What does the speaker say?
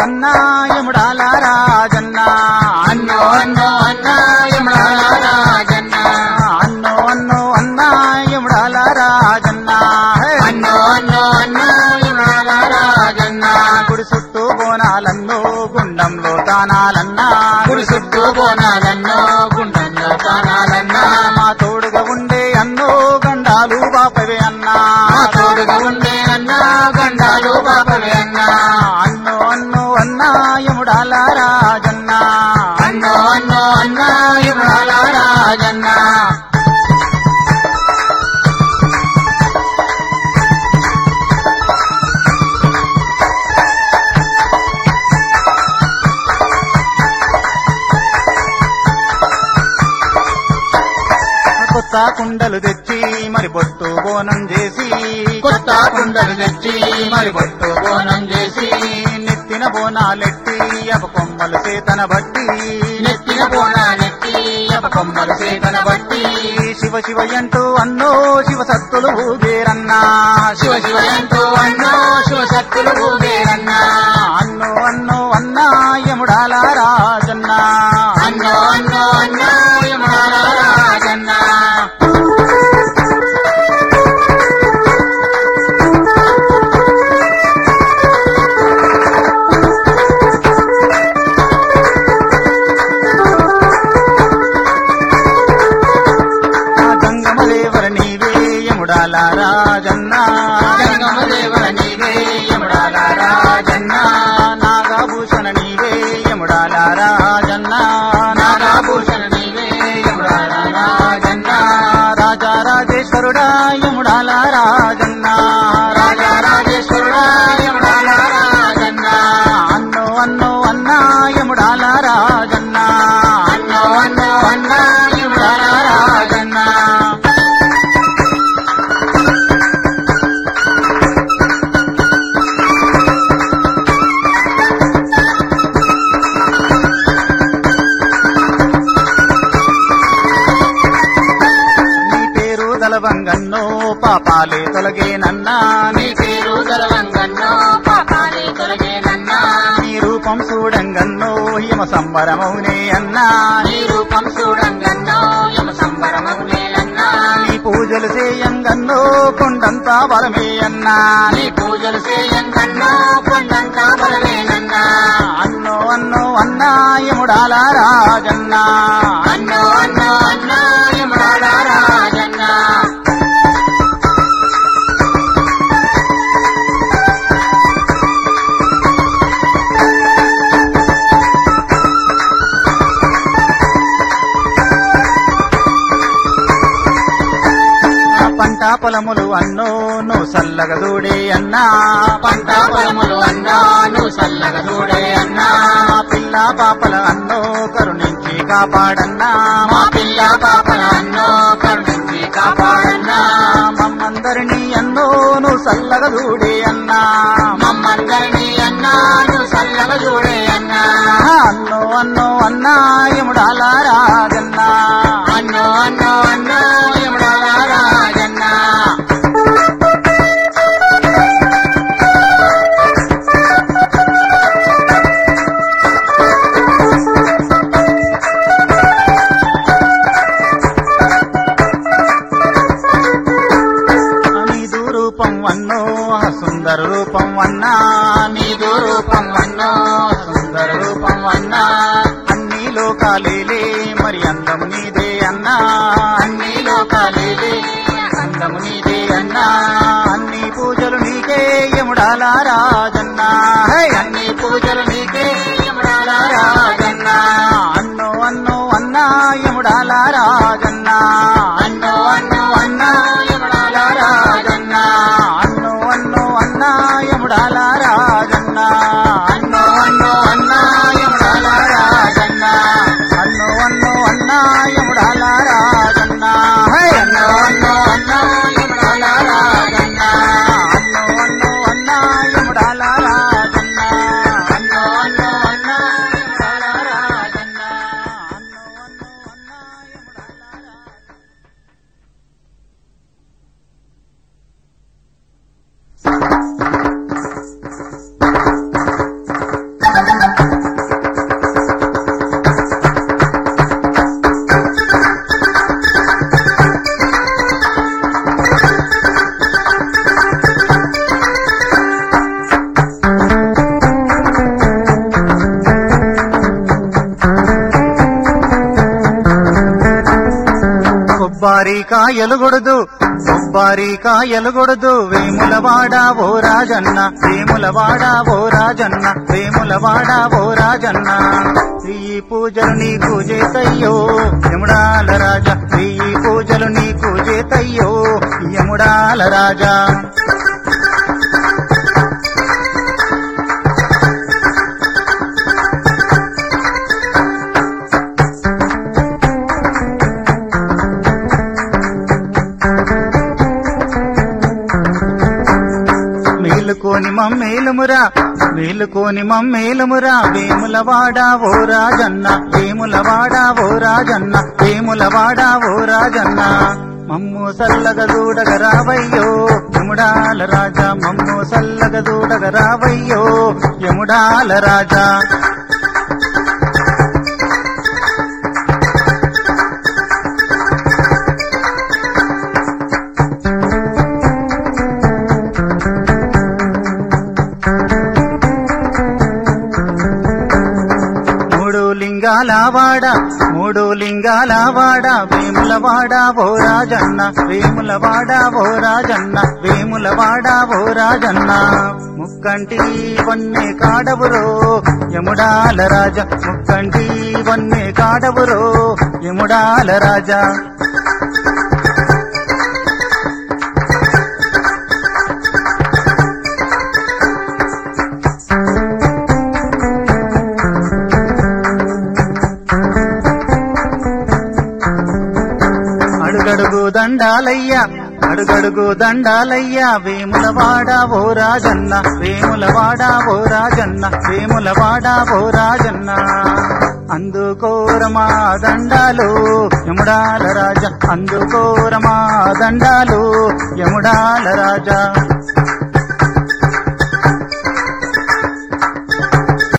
అన్నా యముడాల రాజన్న అన్నో అన్నో అన్నా యమడాల రాజన్న అన్నో అన్నో అన్నా యముడాల రాజన్న హే! అన్నో అన్నో అన్నా యమడాల రాజన్న గుడి చుట్టూ బోనాలన్నో గుండంలో దానాలన్నా గుడి చుట్టూ బోనాలన్నో గుండంలో తానాలన్నా మా తోడుగా ఉండే అన్నో గండాలు బాపవే అన్నా మా తోడుగా ఉండే అన్నా గండాలు బాపవే అన్నా అన్నో అన్నో అన్నా యముడాల రాజన్న అన్నో అన్నో అన్నా యమడాల రాజన్న కొత్త కుండలు తెచ్చి మరి బొట్టు బోనం చేసి కొత్త కుండలు తెచ్చి మరి బొట్టు బోనం చేసి నెత్తిన బోనాలెట్టి అప కొమ్మలు చేతన బట్టి నెత్తిన బోనాలెత్తి అప కొమ్మలు చేతన బట్టి శివ శివ అంటూ అన్నో శివ సత్తులు ఊగేరన్నా శివ శివ ఎంతో అన్నో శివ శక్తులు ఊగేరన్నా అన్నో అన్నో అన్నా యముడాల రాజన్న అన్నో అన్నో అన్నో యమడాల రాజన్న ఆ గంగమ దేవర నీవే యముడాల రాజన్న జంగమ దేవర నీవే యమడాల రాజన్న నాగభూషణ నీవే యముడాల రాజన్న నాగాభూషణ నీవే యమడాల రాజన్న రాజా రాజేశ్వరుడా యముడాల రాజన్న రాజా రాజేశ్వరుడా యమడాల రాజన్న అన్నో అన్నో అన్నా యముడాల రాజన్న అన్నో అన్నో అన్నా యమడాల రాజన్న నీ పేరు దలవంగన్నో పాపాలే తొలగేనన్నా నీ పేరు గలవంగన్నో పాపాలే తొలగేనన్నా నీ రూపం చూడంగన్నో యమ సంబరమౌనే అన్నా నీ రూపం చూడంగన్నో యమ సంబరమగులేనన్నా నీ పూజలు చేయంగన్నో కొండంతా బలమే అన్నా నీ పూజలు చేయంగన్నో కొండంత బలవేనన్నా అన్నో అన్నో అన్నా యముడాల రాజన్న అన్నో అన్నో అన్నో యమడాల రాజన్న ఆ పంట పొలములు అన్నో నువ్వు సల్లగా దూడే అన్నా పంట పొలములు అన్నా నువ్వు చల్లగా చూడే అన్నా మా పిల్ల పాపల అన్నో కరుణించి కాపాడన్నా మా పిల్ల పాపల అన్నో కరుణించి కాపాడన్నా మమ్మందరినీ అన్నో నువ్వు సల్లగా దూడే అన్నా మమ్మందరినీ అన్నా నువ్వు చల్లగా చూడే అన్నా అన్నో అన్నో అన్నా యముడాల రాజన్న అన్నో అన్నో అన్నో యముడాల రాజన్న నీదు రూపం అన్నో సుందర రూపం అన్నా నీదు రూపం అన్నో సుందర రూపం అన్నా అన్ని లోకాలేలే మరి అంద కొబ్బారి కాయలు గొడదు కొబ్బారి కాయలు గొడదు వేములవాడ ఓ రాజన్న వేములవాడ ఓ రాజన్న వేములవాడ ఓ రాజన్న ఈ పూజలు నీకు చేతయ్యో యముడాల రాజా ఈ పూజలు నీకు చేతయ్యో యముడాల రాజా మేలుకోని మమ్మేలుమురా మేలుకోని మమ్మేలుమురా వేములవాడ ఓ రాజన్న వేములవాడ ఓ రాజన్న వేములవాడ ఓ రాజన్న మమ్ము సల్లగ దూడగ రావయ్యో యముడాల రాజా మమ్ము సల్లగ దూడగ రావయ్యో యముడాల రాజా మూడు లింగాల వాడ మూడు లింగాల వాడ వేములవాడ ఓ రాజన్న వేములవాడ ఓ రాజన్న వేములవాడ ఓ రాజన్న ముక్కంటి వన్నె కాడవురో యముడాల రాజ ముక్కంటి వన్నె కాడవురో యముడాల రాజా అడుగడుగు దండాలయ్యా అడుగడుగు దండాలయ్యా వేములవాడ ఓ రాజన్న వేములవాడ ఓ రాజన్న వేములవాడ ఓ రాజన్న అందుకోరమా దండాలు యముడాల రాజా అందుకోరమా దండాలు యముడాల రాజా